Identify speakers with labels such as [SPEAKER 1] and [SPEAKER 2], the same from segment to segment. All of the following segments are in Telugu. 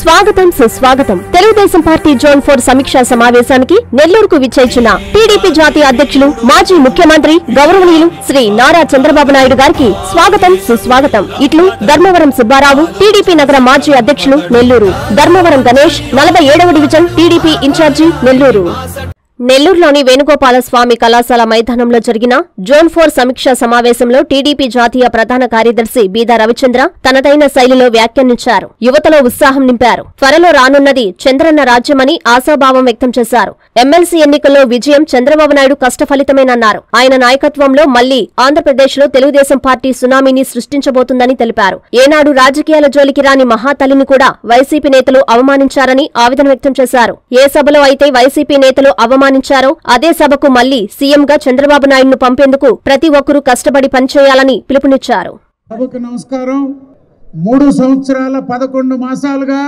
[SPEAKER 1] స్వాగతం సుస్వాగతం తెలుగుదేశం పార్టీ జోన్ ఫోర్ సమీక్షా సమావేశానికి నెల్లూరుకు విచ్చేసిన టీడీపీ జాతీయ అధ్యక్షులు మాజీ ముఖ్యమంత్రి గౌరవనీయులు శ్రీ నారా చంద్రబాబు నాయుడు గారికి స్వాగతం సుస్వాగతం ఇట్లు ధర్మవరం సుబ్బారావు టీడీపీ నగర మాజీ అధ్యక్షులు నెల్లూరు ధర్మవరం గణేష్ నలభై ఏడవ డివిజన్ టీడీపీ ఇన్ఛార్జి నెల్లూరు నెల్లూరులోని వేణుగోపాల స్వామి కళాశాల మైదానంలో జరిగిన జోన్ ఫోర్ సమీక్షా సమావేశంలో టీడీపీ జాతీయ ప్రధాన కార్యదర్శి బీదా రవిచంద్ర తనదైన శైలిలో వ్యాఖ్యానించారు యువతలో ఉత్సాహం నింపారు త్వరలో రానున్నది చంద్రన్న రాజ్యమని ఆశాభావం వ్యక్తం చేశారు ఎమ్మెల్సీ ఎన్నికల్లో విజయం చంద్రబాబు నాయుడు కష్టఫలితమేనన్నారు ఆయన నాయకత్వంలో మళ్లీ ఆంధ్రప్రదేశ్లో తెలుగుదేశం పార్టీ సునామీని సృష్టించబోతుందని తెలిపారు ఏనాడు రాజకీయాల జోలికి రాని మహాతల్లిని కూడా వైసీపీ నేతలు అవమానించారని ఆవేదన వ్యక్తం చేశారు ఏ సభలో అయితే వైసీపీ నేతలు అవమానించారో అదే సభకు మళ్లీ సీఎంగా చంద్రబాబు నాయుడును పంపేందుకు ప్రతి ఒక్కరూ కష్టపడి పనిచేయాలని పిలుపునిచ్చారు
[SPEAKER 2] సభకు నమస్కారం మూడు సంవత్సరాల పదకొండు మాసాలుగా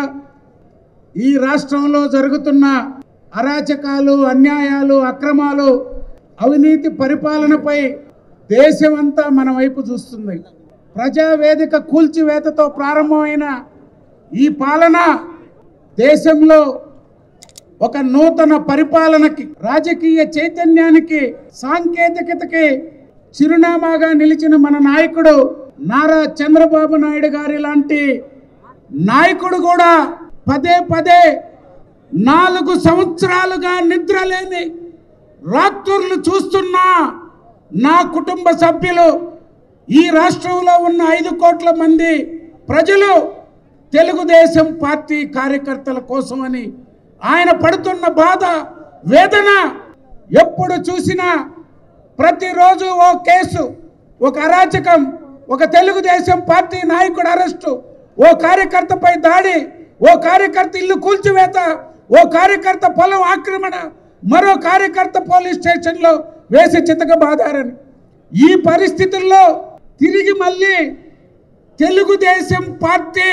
[SPEAKER 2] ఈ రాష్ట్రంలో జరుగుతున్న అరాచకాలు అన్యాయాలు అక్రమాలు అవినీతి పరిపాలనపై దేశమంతా మన వైపు చూస్తుంది ప్రజావేదిక కూల్చివేతతో ప్రారంభమైన ఈ పాలన దేశంలో ఒక నూతన పరిపాలనకి రాజకీయ చైతన్యానికి సాంకేతికతకి చిరునామాగా నిలిచిన మన నాయకుడు నారా చంద్రబాబు నాయుడు గారి లాంటి నాయకుడు కూడా పదే పదే నాలుగు సంవత్సరాలుగా నిద్రలేని రాత్రులు చూస్తున్నా నా కుటుంబ సభ్యులు ఈ రాష్ట్రంలో ఉన్న ఐదు కోట్ల మంది ప్రజలు తెలుగుదేశం పార్టీ కార్యకర్తల కోసమని ఆయన పడుతున్న బాధ వేదన ఎప్పుడు చూసినా ప్రతిరోజు ఓ కేసు ఒక అరాచకం ఒక తెలుగుదేశం పార్టీ నాయకుడు అరెస్టు ఓ కార్యకర్తపై దాడి ఓ కార్యకర్త ఇల్లు కూల్చివేత ఓ కార్యకర్త పొలం ఆక్రమణ మరో కార్యకర్త పోలీస్ స్టేషన్లో వేసి చితకబాదారని ఈ పరిస్థితుల్లో తిరిగి మళ్ళీ తెలుగుదేశం పార్టీ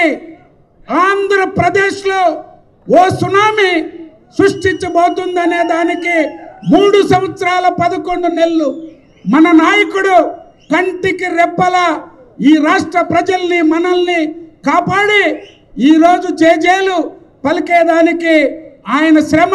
[SPEAKER 2] ఆంధ్రప్రదేశ్లో ఓ సునామీ సృష్టించబోతుందనే దానికి మూడు సంవత్సరాల పదకొండు నెలలు మన నాయకుడు కంటికి రెప్పల ఈ రాష్ట్ర ప్రజల్ని మనల్ని కాపాడి ఈరోజు జేజేలు పలికేదానికి ఆయన శ్రమ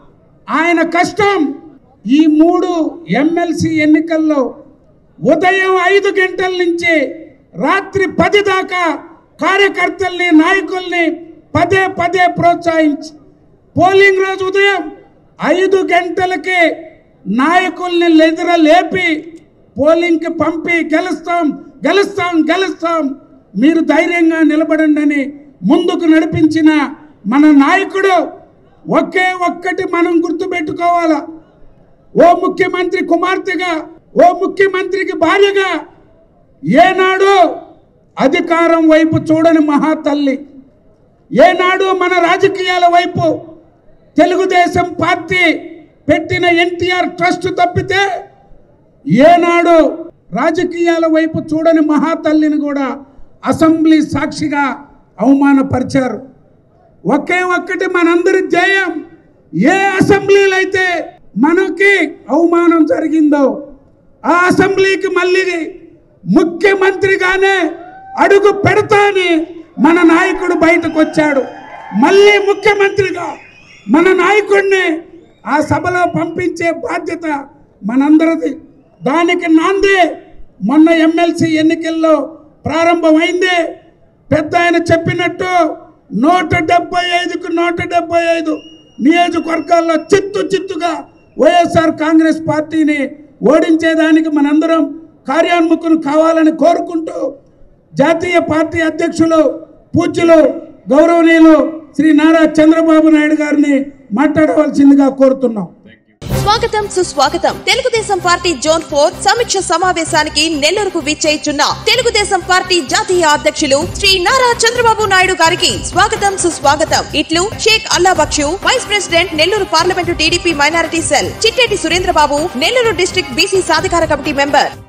[SPEAKER 2] ఆయన కష్టం ఈ మూడు ఎమ్మెల్సీ ఎన్నికల్లో ఉదయం ఐదు గంటల నుంచి రాత్రి పది దాకా కార్యకర్తల్ని నాయకుల్ని పదే పదే ప్రోత్సహించి పోలింగ్ రోజు ఉదయం ఐదు గంటలకి నాయకుల్ని ఎదుర లేపి పోలింగ్కి పంపి గెలుస్తాం గెలుస్తాం గెలుస్తాం మీరు ధైర్యంగా నిలబడండి అని ముందుకు నడిపించిన మన నాయకుడు ఒకే ఒక్కటి మనం గుర్తుపెట్టుకోవాలా ఓ ముఖ్యమంత్రి కుమార్తెగా ఓ ముఖ్యమంత్రికి భార్యగా ఏనాడు అధికారం వైపు చూడని మహాతల్లి ఏనాడు మన రాజకీయాల వైపు తెలుగుదేశం పార్టీ పెట్టిన ఎన్టీఆర్ ట్రస్ట్ తప్పితే ఏనాడు రాజకీయాల వైపు చూడని మహాతల్లిని కూడా అసెంబ్లీ సాక్షిగా అవమానపరిచారు ఒకే ఒక్కటి మనందరి ధ్యేయం ఏ అసెంబ్లీలో అయితే మనకి అవమానం జరిగిందో ఆ అసెంబ్లీకి మళ్ళీ ముఖ్యమంత్రిగానే అడుగు పెడతాని మన నాయకుడు బయటకు వచ్చాడు మళ్ళీ ముఖ్యమంత్రిగా మన నాయకుడిని ఆ సభలో పంపించే బాధ్యత మనందరిది దానికి నాంది మొన్న ఎమ్మెల్సీ ఎన్నికల్లో ప్రారంభమైంది పెద్ద ఆయన చెప్పినట్టు నూట డెబ్బై ఐదుకు నూట డెబ్బై ఐదు నియోజకవర్గాల్లో చిత్తు చిత్తుగా వైఎస్ఆర్ కాంగ్రెస్ పార్టీని ఓడించేదానికి మనందరం కార్యాన్ముఖులు కావాలని కోరుకుంటూ జాతీయ పార్టీ అధ్యక్షులు పూజ్యులు గౌరవనీయులు శ్రీ నారా చంద్రబాబు నాయుడు గారిని మాట్లాడవలసిందిగా కోరుతున్నాం
[SPEAKER 3] స్వాగతం సుస్వాగతం తెలుగుదేశం పార్టీ జోన్ ఫోర్ సమీక్ష సమావేశానికి నెల్లూరుకు విచ్చేయిచున్న తెలుగుదేశం పార్టీ జాతీయ అధ్యక్షులు శ్రీ నారా చంద్రబాబు నాయుడు గారికి స్వాగతం సుస్వాగతం ఇట్లు Shaik Alla Bakshu vice president Nellore parliament TDP minority cell Chitteti Surendrababu Nellore district BC సాధికార కమిటీ మెంబర్